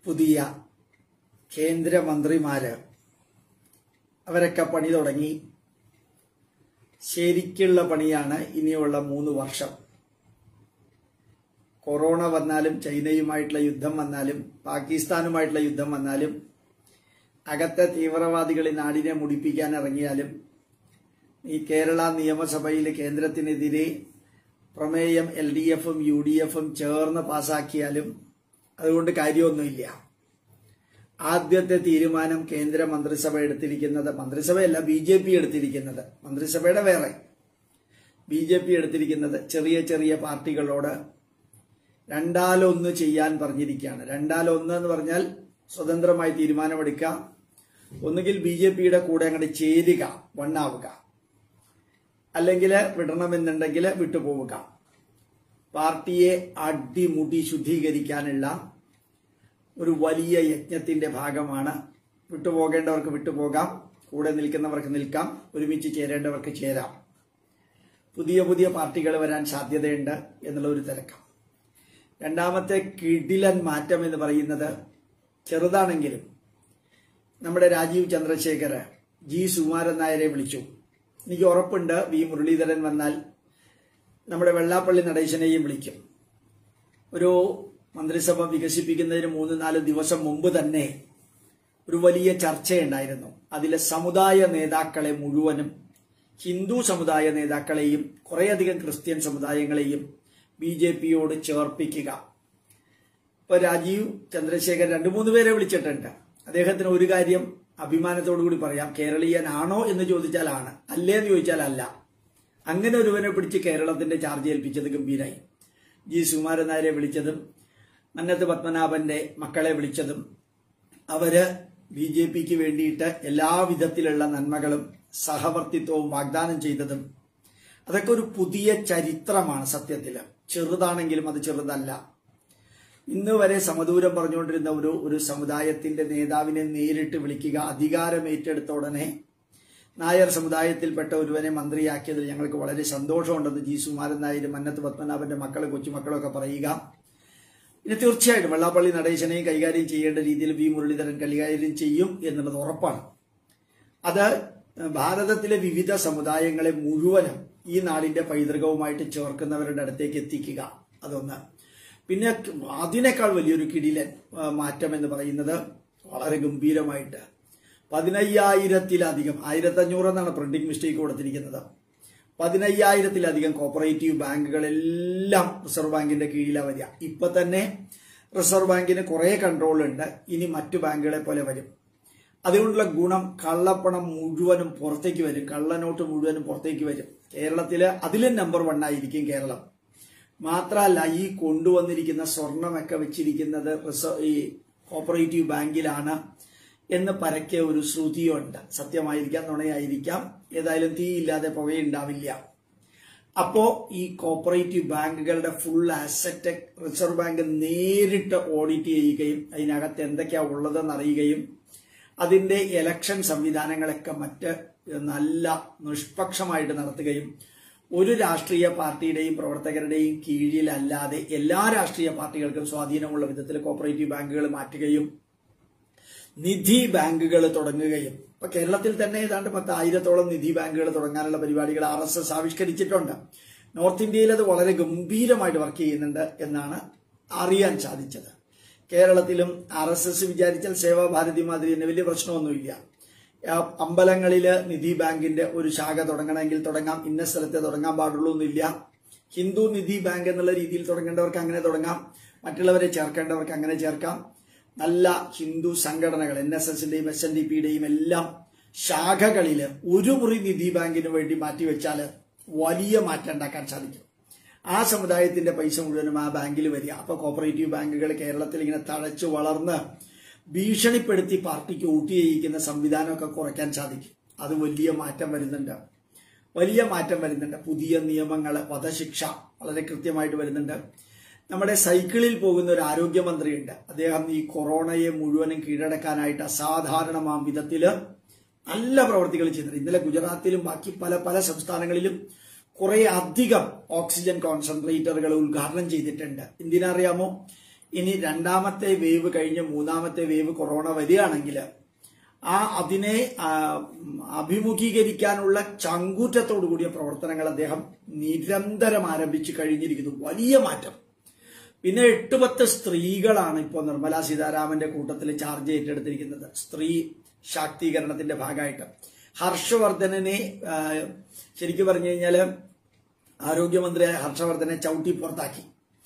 പുതിയ കേന്ദ്രമന്ത്രിമാര് അവരൊക്കെ പണി തുടങ്ങി ശരിക്കുള്ള പണിയാണ് ഇനിയുള്ള മൂന്ന് വർഷം കൊറോണ വന്നാലും ചൈനയുമായിട്ടുള്ള യുദ്ധം വന്നാലും പാകിസ്ഥാനുമായിട്ടുള്ള യുദ്ധം വന്നാലും അകത്തെ തീവ്രവാദികൾ ഈ നാടിനെ മുടിപ്പിക്കാൻ ഇറങ്ങിയാലും ഈ കേരള നിയമസഭയിൽ കേന്ദ്രത്തിനെതിരെ പ്രമേയം എൽ ഡി എഫും യു ഡി എഫും ചേർന്ന് പാസാക്കിയാലും അതുകൊണ്ട് കാര്യമൊന്നുമില്ല ആദ്യത്തെ തീരുമാനം കേന്ദ്ര മന്ത്രിസഭ എടുത്തിരിക്കുന്നത് മന്ത്രിസഭയല്ല ബി ജെ പി എടുത്തിരിക്കുന്നത് മന്ത്രിസഭയുടെ വേറെ ബി ജെ പി എടുത്തിരിക്കുന്നത് ചെറിയ ചെറിയ പാർട്ടികളോട് രണ്ടാലൊന്ന് ചെയ്യാൻ പറഞ്ഞിരിക്കുകയാണ് രണ്ടാലൊന്ന് എന്ന് പറഞ്ഞാൽ സ്വതന്ത്രമായി തീരുമാനമെടുക്കുക ഒന്നുകിൽ ബി ജെ പിയുടെ കൂടെ അങ്ങോട്ട് ചേരുക വണ്ണാവുക അല്ലെങ്കിൽ വിടണമെന്നുണ്ടെങ്കിൽ വിട്ടുപോവുക പാർട്ടിയെ അടിമുടി ശുദ്ധീകരിക്കാനുള്ള ഒരു വലിയ യജ്ഞത്തിന്റെ ഭാഗമാണ് വിട്ടുപോകേണ്ടവർക്ക് വിട്ടുപോകാം കൂടെ നിൽക്കുന്നവർക്ക് നിൽക്കാം ഒരുമിച്ച് ചേരേണ്ടവർക്ക് ചേരാം പുതിയ പുതിയ പാർട്ടികൾ വരാൻ സാധ്യതയുണ്ട് എന്നുള്ള ഒരു തിരക്കം രണ്ടാമത്തെ കിടിലൻ മാറ്റം എന്ന് പറയുന്നത് ചെറുതാണെങ്കിലും നമ്മുടെ രാജീവ് ചന്ദ്രശേഖർ ജി സുകുമാരൻ നായരെ വിളിച്ചു എനിക്ക് ഉറപ്പുണ്ട് വി മുരളീധരൻ വന്നാൽ നമ്മുടെ വെള്ളാപ്പള്ളി നടേശനെയും വിളിക്കും ഒരു മന്ത്രിസഭ വികസിപ്പിക്കുന്നതിന് മൂന്ന് നാല് ദിവസം മുമ്പ് തന്നെ ഒരു വലിയ ചർച്ചയുണ്ടായിരുന്നു അതിലെ സമുദായ നേതാക്കളെ മുഴുവനും ഹിന്ദു സമുദായ നേതാക്കളെയും കുറേയധികം ക്രിസ്ത്യൻ സമുദായങ്ങളെയും ബി ജെ പിയോട് ചേർപ്പിക്കുക ഇപ്പൊ രാജീവ് ചന്ദ്രശേഖർ രണ്ടു മൂന്ന് പേരെ വിളിച്ചിട്ടുണ്ട് അദ്ദേഹത്തിന് ഒരു കാര്യം അഭിമാനത്തോടു കൂടി പറയാം കേരളീയനാണോ എന്ന് ചോദിച്ചാൽ ആണ് അല്ലേ എന്ന് ചോദിച്ചാൽ അല്ല അങ്ങനെ ഒരുവനെ പിടിച്ച് കേരളത്തിന്റെ ചാർജ് ഏൽപ്പിച്ചത് ഗംഭീരായി ജി സുകുമാരൻ നായരെ വിളിച്ചതും മന്നത്ത് പത്മനാഭന്റെ മക്കളെ വിളിച്ചതും അവര് ബി ജെ പിക്ക് വേണ്ടിയിട്ട് എല്ലാവിധത്തിലുള്ള നന്മകളും സഹവർത്തിത്വവും വാഗ്ദാനം ചെയ്തതും അതൊക്കെ ഒരു പുതിയ ചരിത്രമാണ് സത്യത്തില് ചെറുതാണെങ്കിലും അത് ചെറുതല്ല ഇന്ന് വരെ സമദൂരം പറഞ്ഞുകൊണ്ടിരുന്ന ഒരു ഒരു സമുദായത്തിന്റെ നേതാവിനെ നേരിട്ട് വിളിക്കുക അധികാരം ഏറ്റെടുത്ത ഉടനെ നായർ സമുദായത്തിൽപ്പെട്ട ഒരുവനെ മന്ത്രിയാക്കിയതിൽ ഞങ്ങൾക്ക് വളരെ സന്തോഷമുണ്ടെന്ന് ജി സുമാരൻ നായരും മന്നത്ത് പത്മനാഭന്റെ മക്കള് കൊച്ചുമക്കളൊക്കെ പറയുക ഇനി തീർച്ചയായിട്ടും വെള്ളാപ്പള്ളി നടേശനെയും കൈകാര്യം ചെയ്യേണ്ട രീതിയിൽ വി മുരളീധരൻ കൈകാര്യം ചെയ്യും എന്നുള്ളത് ഉറപ്പാണ് അത് ഭാരതത്തിലെ വിവിധ സമുദായങ്ങളെ മുഴുവനും ഈ നാടിന്റെ പൈതൃകവുമായിട്ട് ചേർക്കുന്നവരുടെ അടുത്തേക്ക് എത്തിക്കുക അതൊന്ന് പിന്നെ അതിനേക്കാൾ വലിയൊരു കിടിലൻ ആ, മാറ്റം എന്ന് പറയുന്നത് വളരെ ഗംഭീരമായിട്ട് പതിനയ്യായിരത്തിലധികം ആയിരത്തഞ്ഞൂറ് എന്നാണ് പ്രിന്റിംഗ് മിസ്റ്റേക്ക് കൊടുത്തിരിക്കുന്നത് പതിനയ്യായിരത്തിലധികം കോപ്പറേറ്റീവ് ബാങ്കുകളെല്ലാം റിസർവ് ബാങ്കിന്റെ കീഴിലാണ് വരിക ഇപ്പൊ തന്നെ റിസർവ് ബാങ്കിന് കുറെ കൺട്രോൾ ഉണ്ട് ഇനി മറ്റു ബാങ്കുകളെ പോലെ വരും അതുകൊണ്ടുള്ള ഗുണം കള്ളപ്പണം മുഴുവനും പുറത്തേക്ക് വരും കള്ളനോട്ട് മുഴുവനും പുറത്തേക്ക് വരും കേരളത്തില് അതിലും നമ്പർ വൺ ആയിരിക്കും കേരളം മാത്രമല്ല ഈ കൊണ്ടുവന്നിരിക്കുന്ന സ്വർണമൊക്കെ വെച്ചിരിക്കുന്നത് റിസർവ് ഈ കോപ്പറേറ്റീവ് ബാങ്കിലാണ് എന്ന് പരക്കെ ഒരു ശ്രുതിയുണ്ട് സത്യമായിരിക്കാം നുണയായിരിക്കാം ഏതായാലും തീയില്ലാതെ പുകയുണ്ടാവില്ല അപ്പോ ഈ കോപ്പറേറ്റീവ് ബാങ്കുകളുടെ ഫുൾ അസറ്റ് റിസർവ് ബാങ്ക് നേരിട്ട് ഓഡിറ്റ് ചെയ്യുകയും അതിനകത്ത് എന്തൊക്കെയാ ഉള്ളതെന്ന് അറിയുകയും അതിന്റെ ഇലക്ഷൻ സംവിധാനങ്ങളൊക്കെ മറ്റ് നല്ല നിഷ്പക്ഷമായിട്ട് നടത്തുകയും ഒരു രാഷ്ട്രീയ പാർട്ടിയുടെയും പ്രവർത്തകരുടെയും കീഴിലല്ലാതെ എല്ലാ രാഷ്ട്രീയ പാർട്ടികൾക്കും സ്വാധീനമുള്ള വിധത്തിൽ കോപ്പറേറ്റീവ് ബാങ്കുകൾ മാറ്റുകയും നിധി ബാങ്കുകൾ തുടങ്ങുകയും ഇപ്പൊ കേരളത്തിൽ തന്നെ ഏതാണ്ട് പത്ത് ആയിരത്തോളം നിധി ബാങ്കുകൾ തുടങ്ങാനുള്ള പരിപാടികൾ ആർ എസ് എസ് ആവിഷ്കരിച്ചിട്ടുണ്ട് നോർത്ത് ഇന്ത്യയിൽ അത് വളരെ ഗംഭീരമായിട്ട് വർക്ക് ചെയ്യുന്നുണ്ട് എന്നാണ് അറിയാൻ സാധിച്ചത് കേരളത്തിലും ആർ എസ് എസ് വിചാരിച്ചാൽ സേവാഭാരതി മാതിരി തന്നെ വലിയ പ്രശ്നമൊന്നുമില്ല ആ, അമ്പലങ്ങളില് നിധി ബാങ്കിന്റെ ഒരു ശാഖ തുടങ്ങണമെങ്കിൽ തുടങ്ങാം ഇന്ന സ്ഥലത്തെ തുടങ്ങാൻ പാടുള്ളൂ എന്നില്ല ഹിന്ദു നിധി ബാങ്ക് എന്നുള്ള രീതിയിൽ തുടങ്ങേണ്ടവർക്ക് അങ്ങനെ തുടങ്ങാം മറ്റുള്ളവരെ ചേർക്കേണ്ടവർക്ക് അങ്ങനെ ചേർക്കാം നല്ല ഹിന്ദു സംഘടനകൾ എൻ എസ് എസിന്റെയും എസ് എൻ ഡി പിയുടെയും എല്ലാം ശാഖകളില് ഒരു മുറി നിധി ബാങ്കിന് വേണ്ടി മാറ്റിവെച്ചാൽ വലിയ മാറ്റം ഉണ്ടാക്കാൻ സാധിക്കും ആ സമുദായത്തിന്റെ പൈസ മുഴുവനും ആ ബാങ്കിൽ വരിക അപ്പൊ കോപ്പറേറ്റീവ് ബാങ്കുകൾ കേരളത്തിൽ ഇങ്ങനെ തഴച്ചു വളർന്ന് ഭീഷണിപ്പെടുത്തി പാർട്ടിക്ക് വോട്ട് ചെയ്യിക്കുന്ന സംവിധാനമൊക്കെ കുറയ്ക്കാൻ സാധിക്കും അത് വലിയ മാറ്റം വരുന്നുണ്ട് വലിയ മാറ്റം വരുന്നുണ്ട് പുതിയ നിയമങ്ങൾ വധശിക്ഷ വളരെ കൃത്യമായിട്ട് വരുന്നുണ്ട് നമ്മുടെ സൈക്കിളിൽ പോകുന്ന ഒരു ആരോഗ്യമന്ത്രിയുണ്ട് അദ്ദേഹം ഈ കൊറോണയെ മുഴുവനും കീഴടക്കാനായിട്ട് അസാധാരണമാം വിധത്തില് നല്ല പ്രവർത്തികൾ ചെയ്തിട്ടുണ്ട് ഇന്നലെ ഗുജറാത്തിലും ബാക്കി പല പല സംസ്ഥാനങ്ങളിലും കുറെ അധികം ഓക്സിജൻ കോൺസെൻട്രേറ്ററുകൾ ഉദ്ഘാടനം ചെയ്തിട്ടുണ്ട് എന്തിനറിയാമോ ഇനി രണ്ടാമത്തെ വേവ് കഴിഞ്ഞ് മൂന്നാമത്തെ വേവ് കൊറോണ വരികയാണെങ്കിൽ ആ അതിനെ ആ, അഭിമുഖീകരിക്കാനുള്ള ചങ്കൂറ്റത്തോടു കൂടിയ പ്രവർത്തനങ്ങൾ അദ്ദേഹം നിരന്തരം ആരംഭിച്ചു കഴിഞ്ഞിരിക്കുന്നു വലിയ മാറ്റം പിന്നെ എട്ട് പത്ത് സ്ത്രീകളാണ് ഇപ്പോൾ നിർമ്മലാ സീതാരാമന്റെ കൂട്ടത്തിൽ ചാർജ് ഏറ്റെടുത്തിരിക്കുന്നത് സ്ത്രീ ശാക്തീകരണത്തിന്റെ ഭാഗമായിട്ട് ഹർഷവർദ്ധനെ ആ, ശരിക്കും പറഞ്ഞു കഴിഞ്ഞാല് ആരോഗ്യമന്ത്രിയായ ഹർഷവർദ്ധനെ ചവിട്ടി പുറത്താക്കി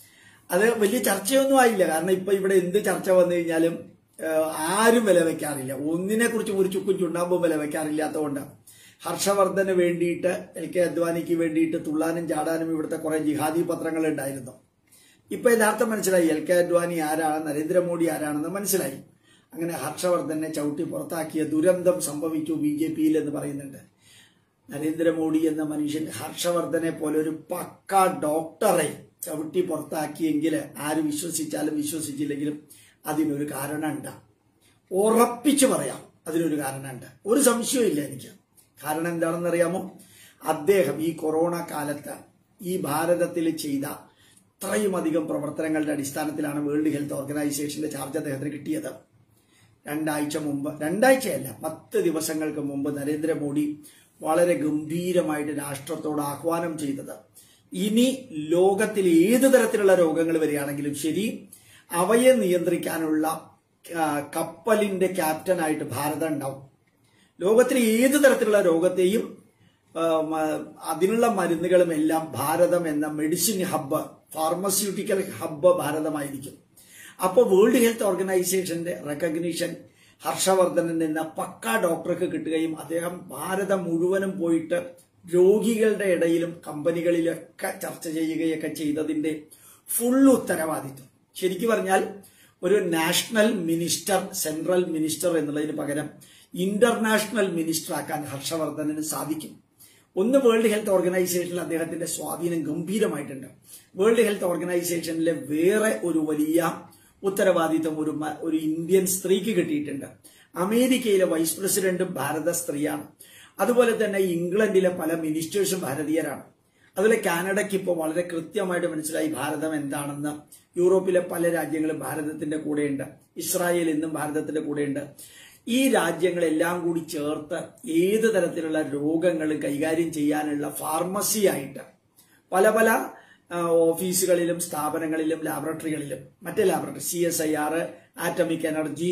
അത് വലിയ ചർച്ചയൊന്നും ആയില്ല കാരണം ഇപ്പൊ ഇവിടെ എന്ത് ചർച്ച വന്നു കഴിഞ്ഞാലും ഏഹ്, ആരും വില വെക്കാറില്ല ഒന്നിനെ കുറിച്ചും ഒരു ചുക്കും ചുണ്ടാമ്പും വില വെക്കാറില്ലാത്തതുകൊണ്ട് ഹർഷവർദ്ധന് വേണ്ടിയിട്ട് എൽ കെ അദ്വാനിക്ക് വേണ്ടിയിട്ട് തുള്ളാനും ചാടാനും ഇവിടുത്തെ കുറെ ജിഹാദി പത്രങ്ങൾ ഉണ്ടായിരുന്നു ഇപ്പൊ യഥാർത്ഥം മനസ്സിലായി എൽ കെ അദ്വാനി ആരാണ് നരേന്ദ്രമോദി ആരാണെന്ന് മനസ്സിലായി അങ്ങനെ ഹർഷവർദ്ധനെ ചവിട്ടി പുറത്താക്കിയ ദുരന്തം സംഭവിച്ചു ബി ജെ പിയിൽ എന്ന് പറയുന്നുണ്ട് നരേന്ദ്രമോദി എന്ന മനുഷ്യൻ ഹർഷവർദ്ധനെ പോലെ ഒരു പക്ക ഡോക്ടറെ ചവിട്ടി പുറത്താക്കിയെങ്കിൽ ആര് വിശ്വസിച്ചാലും വിശ്വസിച്ചില്ലെങ്കിലും അതിനൊരു കാരണമുണ്ട് ഉറപ്പിച്ചു പറയാം അതിനൊരു കാരണമുണ്ട് ഒരു സംശയവും ഇല്ല എനിക്ക് കാരണം എന്താണെന്ന് അറിയാമോ അദ്ദേഹം ഈ കൊറോണ കാലത്ത് ഈ ഭാരതത്തിൽ ചെയ്ത ഇത്രയും അധികം പ്രവർത്തനങ്ങളുടെ അടിസ്ഥാനത്തിലാണ് വേൾഡ് ഹെൽത്ത് ഓർഗനൈസേഷന്റെ ചാർജ് അദ്ദേഹത്തിന് കിട്ടിയത് രണ്ടാഴ്ച മുമ്പ് രണ്ടാഴ്ചയല്ല പത്ത് ദിവസങ്ങൾക്ക് മുമ്പ് നരേന്ദ്രമോദി വളരെ ഗംഭീരമായിട്ട് രാഷ്ട്രത്തോട് ആഹ്വാനം ചെയ്തത് ഇനി ലോകത്തിൽ ഏത് തരത്തിലുള്ള രോഗങ്ങൾ വരികയാണെങ്കിലും ശരി അവയെ നിയന്ത്രിക്കാനുള്ള ആ, കപ്പലിന്റെ ക്യാപ്റ്റനായിട്ട് ഭാരതം ഉണ്ടാവും ലോകത്തിലെ ഏത് തരത്തിലുള്ള രോഗത്തെയും ആ, മ- അതിനുള്ള മരുന്നുകളും എല്ലാം ഭാരതം എന്ന മെഡിസിൻ ഹബ്ബ് ഫാർമസ്യൂട്ടിക്കൽ ഹബ്ബ് ഭാരതമായിരിക്കും അപ്പോൾ വേൾഡ് ഹെൽത്ത് ഓർഗനൈസേഷന്റെ റെക്കഗ്നീഷൻ ഹർഷവർദ്ധനൻ എന്ന പക്ക ഡോക്ടർക്ക് കിട്ടുകയും അദ്ദേഹം ഭാരതം മുഴുവനും പോയിട്ട് രോഗികളുടെ ഇടയിലും കമ്പനികളിലൊക്കെ ചർച്ച ചെയ്യുകയൊക്കെ ചെയ്തതിന്റെ ഫുൾ ഉത്തരവാദിത്വം ശരിക്കു പറഞ്ഞാൽ ഒരു നാഷണൽ മിനിസ്റ്റർ സെൻട്രൽ മിനിസ്റ്റർ എന്നുള്ളതിന് പകരം ഇന്റർനാഷണൽ മിനിസ്റ്റർ ആക്കാൻ ഹർഷവർദ്ധനന് സാധിക്കും ഒന്ന് വേൾഡ് ഹെൽത്ത് ഓർഗനൈസേഷനിൽ അദ്ദേഹത്തിന്റെ സ്വാധീനം ഗംഭീരമായിട്ടുണ്ട് വേൾഡ് ഹെൽത്ത് ഓർഗനൈസേഷനിലെ വേറെ ഒരു വലിയ ഉത്തരവാദിത്വം ഒരു മ- ഒരു ഇന്ത്യൻ സ്ത്രീക്ക് കിട്ടിയിട്ടുണ്ട് അമേരിക്കയിലെ വൈസ് പ്രസിഡന്റും ഭാരത സ്ത്രീയാണ് അതുപോലെ തന്നെ ഇംഗ്ലണ്ടിലെ പല മിനിസ്റ്റേഴ്സും ഭാരതീയരാണ് അതുപോലെ കാനഡയ്ക്ക് ഇപ്പോൾ വളരെ കൃത്യമായിട്ട് മനസ്സിലായി ഭാരതം എന്താണെന്ന് യൂറോപ്പിലെ പല രാജ്യങ്ങളും ഭാരതത്തിന്റെ കൂടെയുണ്ട് ഇസ്രായേൽ ഇന്നും ഭാരതത്തിന്റെ കൂടെയുണ്ട് ഈ രാജ്യങ്ങളെല്ലാം കൂടി ചേർത്ത് ഏത് തരത്തിലുള്ള രോഗങ്ങളും കൈകാര്യം ചെയ്യാനുള്ള ഫാർമസി ആയിട്ട് പല പല ആ, ഓഫീസുകളിലും സ്ഥാപനങ്ങളിലും ലാബറട്ടറികളിലും മറ്റേ laboratory C S I R atomic energy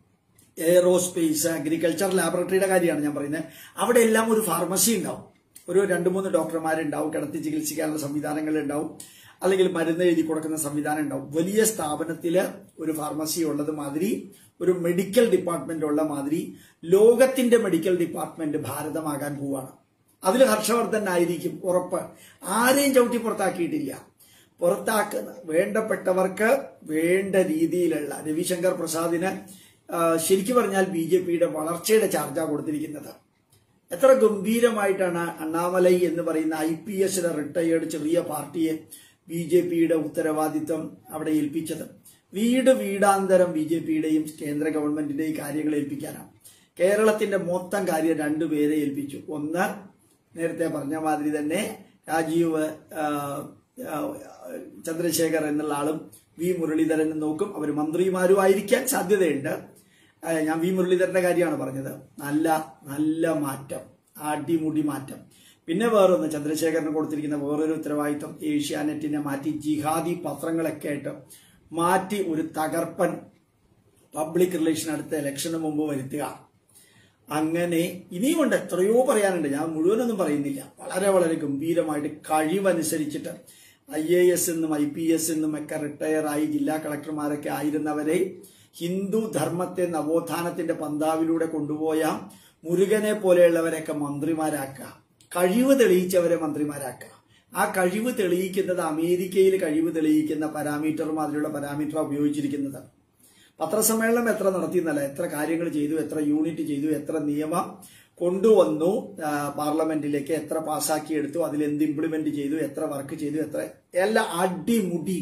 aerospace agriculture ലാബറട്ടറിയുടെ കാര്യമാണ് ഞാൻ പറയുന്നത് അവിടെ എല്ലാം ഒരു ഫാർമസി ഉണ്ടാവും ഒരു രണ്ട് മൂന്ന് ഡോക്ടർമാരുണ്ടാവും കിടത്തി ചികിത്സിക്കാനുള്ള സംവിധാനങ്ങൾ ഉണ്ടാവും അല്ലെങ്കിൽ മരുന്ന് എഴുതി കൊടുക്കുന്ന സംവിധാനം ഉണ്ടാവും വലിയ സ്ഥാപനത്തില് ഒരു ഫാർമസി ഉള്ളത് മാതിരി ഒരു മെഡിക്കൽ ഡിപ്പാർട്ട്മെന്റ് ഉള്ള മാതിരി ലോകത്തിന്റെ മെഡിക്കൽ ഡിപ്പാർട്ട്മെന്റ് ഭാരതമാകാൻ പോവാണ് അതിൽ ഹർഷവർദ്ധൻ ആയിരിക്കും ഉറപ്പ് ആരെയും ചവിട്ടി പുറത്താക്കിയിട്ടില്ല പുറത്താക്കുന്ന വേണ്ടപ്പെട്ടവർക്ക് വേണ്ട രീതിയിലുള്ള രവിശങ്കർ പ്രസാദിന് ആ, ശരിക്കു പറഞ്ഞാൽ ബി ജെ പിയുടെ വളർച്ചയുടെ ചാർജാ കൊടുത്തിരിക്കുന്നത് എത്ര ഗംഭീരമായിട്ടാണ് അണ്ണാമലൈ എന്ന് പറയുന്ന ഐ പി എസിലെ റിട്ടയേർഡ് ചെറിയ പാർട്ടിയെ ബി ജെ പിയുടെ ഉത്തരവാദിത്വം അവിടെ ഏൽപ്പിച്ചത് വീട് വീടാന്തരം ബി ജെ പിയുടെയും കേന്ദ്ര ഗവൺമെന്റിന്റെയും കാര്യങ്ങൾ ഏൽപ്പിക്കാനാണ് കേരളത്തിന്റെ മൊത്തം കാര്യം രണ്ടുപേരെ ഏൽപ്പിച്ചു ഒന്ന് നേരത്തെ പറഞ്ഞ മാതിരി തന്നെ രാജീവ് ആ, ആ, ചന്ദ്രശേഖർ എന്നുള്ള ആളും വി മുരളീധരനും നോക്കും അവർ മന്ത്രിമാരും ആയിരിക്കാൻ സാധ്യതയുണ്ട് ആ, ഞാൻ വി മുരളീധരന്റെ കാര്യമാണ് പറഞ്ഞത് നല്ല നല്ല മാറ്റം അടിമുടി മാറ്റം പിന്നെ വേറൊന്ന് ചന്ദ്രശേഖരന് കൊടുത്തിരിക്കുന്ന വേറൊരു ഉത്തരവാദിത്വം ഏഷ്യാനെറ്റിനെ മാറ്റി ജിഹാദി പത്രങ്ങളൊക്കെ ആയിട്ട് മാറ്റി ഒരു തകർപ്പൻ പബ്ലിക് റിലേഷൻ അടുത്ത ഇലക്ഷന് മുമ്പ് വരുത്തുക അങ്ങനെ ഇനിയുമുണ്ട് എത്രയോ പറയാനുണ്ട് ഞാൻ മുഴുവനൊന്നും പറയുന്നില്ല വളരെ വളരെ ഗംഭീരമായിട്ട് കഴിവനുസരിച്ചിട്ട് ഐ എ എസ് എന്നും ഐ പി എസ് എന്നും ഒക്കെ റിട്ടയർ ആയി ജില്ലാ കളക്ടർമാരൊക്കെ ആയിരുന്നവരെ ഹിന്ദു ധർമ്മത്തെ നവോത്ഥാനത്തിന്റെ പന്താവിലൂടെ കൊണ്ടുപോയ മുരുകനെ പോലെയുള്ളവരെയൊക്കെ മന്ത്രിമാരാക്കുക കഴിവ് തെളിയിച്ചവരെ മന്ത്രിമാരാക്കുക ആ കഴിവ് തെളിയിക്കുന്നത് അമേരിക്കയിൽ കഴിവ് തെളിയിക്കുന്ന പാരാമീറ്റർ മാതിരിയുള്ള പാരാമീറ്റർ ഉപയോഗിച്ചിരിക്കുന്നത് പത്രസമ്മേളനം എത്ര നടത്തിയെന്നല്ല എത്ര കാര്യങ്ങൾ ചെയ്തു എത്ര യൂണിറ്റ് ചെയ്തു എത്ര നിയമം കൊണ്ടുവന്നു ആ, പാർലമെന്റിലേക്ക് എത്ര പാസ്സാക്കി എടുത്തു അതിൽ എന്ത് ഇംപ്ലിമെന്റ് ചെയ്തു എത്ര വർക്ക് ചെയ്തു എത്ര എല്ലാം അടിമുടി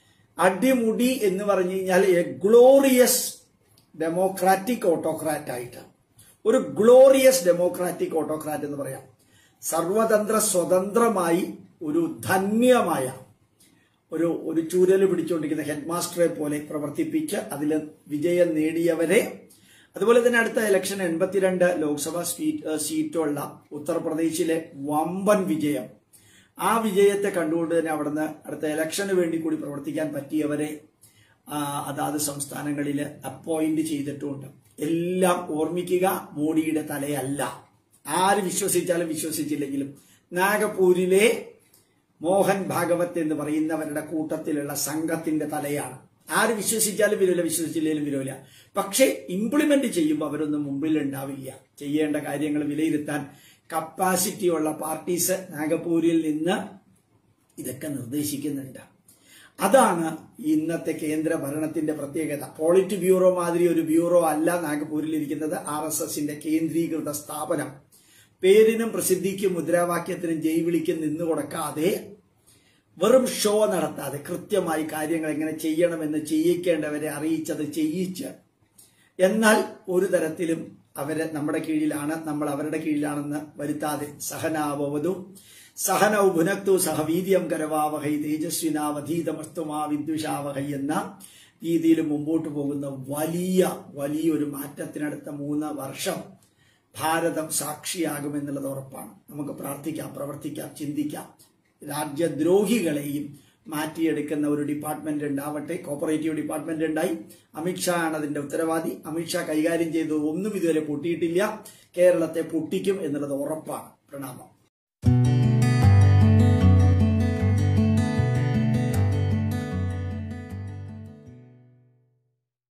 അടിമുടി എന്ന് പറഞ്ഞു കഴിഞ്ഞാൽ എ ഗ്ലോറിയസ് ഡെമോക്രാറ്റിക് ഓട്ടോക്രാറ്റ് ആയിട്ട് ഒരു ഗ്ലോറിയസ് ഡെമോക്രാറ്റിക് ഓട്ടോക്രാറ്റ് എന്ന് പറയാം സർവതന്ത്ര സ്വതന്ത്രമായി ഒരു ധന്യമായ ഒരു ഒരു ചൂരൽ പിടിച്ചുകൊണ്ടിരിക്കുന്ന ഹെഡ് മാസ്റ്ററെ പോലെ പ്രവർത്തിപ്പിച്ച് അതിൽ വിജയം നേടിയവരെ അതുപോലെ തന്നെ അടുത്ത ഇലക്ഷൻ എൺപത്തിരണ്ട് ലോക്സഭാ സീറ്റ് സീറ്റുള്ള ഉത്തർപ്രദേശിലെ വമ്പൻ വിജയം ആ വിജയത്തെ കണ്ടുകൊണ്ട് തന്നെ അവിടുന്ന് അടുത്ത ഇലക്ഷന് വേണ്ടി കൂടി പ്രവർത്തിക്കാൻ പറ്റിയവരെ ആ, അതാത് സംസ്ഥാനങ്ങളിൽ അപ്പോയിന്റ് ചെയ്തിട്ടുമുണ്ട് എല്ലാം ഓർമ്മിക്കുക മോഡിയുടെ തലയല്ല ആര് വിശ്വസിച്ചാലും വിശ്വസിച്ചില്ലെങ്കിലും നാഗപൂരിലെ മോഹൻ ഭാഗവത് എന്ന് പറയുന്നവരുടെ കൂട്ടത്തിലുള്ള സംഘത്തിന്റെ തലയാണ് ആര് വിശ്വസിച്ചാലും വിരോല വിശ്വസിച്ചില്ലെങ്കിലും വിരോല പക്ഷേ ഇംപ്ലിമെന്റ് ചെയ്യുമ്പോൾ അവരൊന്നും മുമ്പിൽ ഉണ്ടാവില്ല ചെയ്യേണ്ട കാര്യങ്ങൾ വിലയിരുത്താൻ കപ്പാസിറ്റി ഉള്ള പാർട്ടീസ് നാഗപൂരിൽ നിന്ന് ഇതൊക്കെ നിർദ്ദേശിക്കുന്നുണ്ട് അതാണ് ഇന്നത്തെ കേന്ദ്ര ഭരണത്തിന്റെ പ്രത്യേകത പോളിറ്റ് ബ്യൂറോ മാതിരി ഒരു ബ്യൂറോ അല്ല നാഗപൂരിൽ ഇരിക്കുന്നത് ആർ എസ് എസിന്റെ കേന്ദ്രീകൃത സ്ഥാപനം പേരിനും പ്രസിദ്ധിക്കും മുദ്രാവാക്യത്തിനും ജയ് വിളിക്കും നിന്നു കൊടുക്കാതെ വെറും ഷോ നടത്താതെ കൃത്യമായി കാര്യങ്ങൾ എങ്ങനെ ചെയ്യണമെന്ന് ചെയ്യിക്കേണ്ടവരെ അറിയിച്ചത് ചെയ്യിച്ച് എന്നാൽ ഒരു തരത്തിലും അവരെ നമ്മുടെ കീഴിലാണ് നമ്മൾ അവരുടെ കീഴിലാണെന്ന് വരുത്താതെ സഹനാവവതു സഹനൗ ഭുനക്തു സഹവീര്യം കരവാവഹൈ തേജസ്വിനാവധീതമസ്തുമാ വിദ്വിഷാവഹൈ എന്ന രീതിയിൽ മുമ്പോട്ട് പോകുന്ന വലിയ വലിയൊരു മാറ്റത്തിനടുത്ത മൂന്ന് വർഷം ഭാരതം സാക്ഷിയാകുമെന്നുള്ളത് ഉറപ്പാണ് നമുക്ക് പ്രാർത്ഥിക്കാം പ്രവർത്തിക്കാം ചിന്തിക്കാം രാജ്യദ്രോഹികളെയും മാറ്റിയെടുക്കുന്ന ഒരു ഡിപ്പാർട്ട്മെന്റ് ഉണ്ടാവട്ടെ കോപ്പറേറ്റീവ് ഡിപ്പാർട്ട്മെന്റ് ഉണ്ടായി അമിത്ഷാ ആണ് അതിന്റെ ഉത്തരവാദി അമിത്ഷാ കൈകാര്യം ചെയ്തത് ഒന്നും ഇതുവരെ പൊട്ടിയിട്ടില്ല കേരളത്തെ പൊട്ടിക്കും എന്നുള്ളത് ഉറപ്പാണ് പ്രണാമം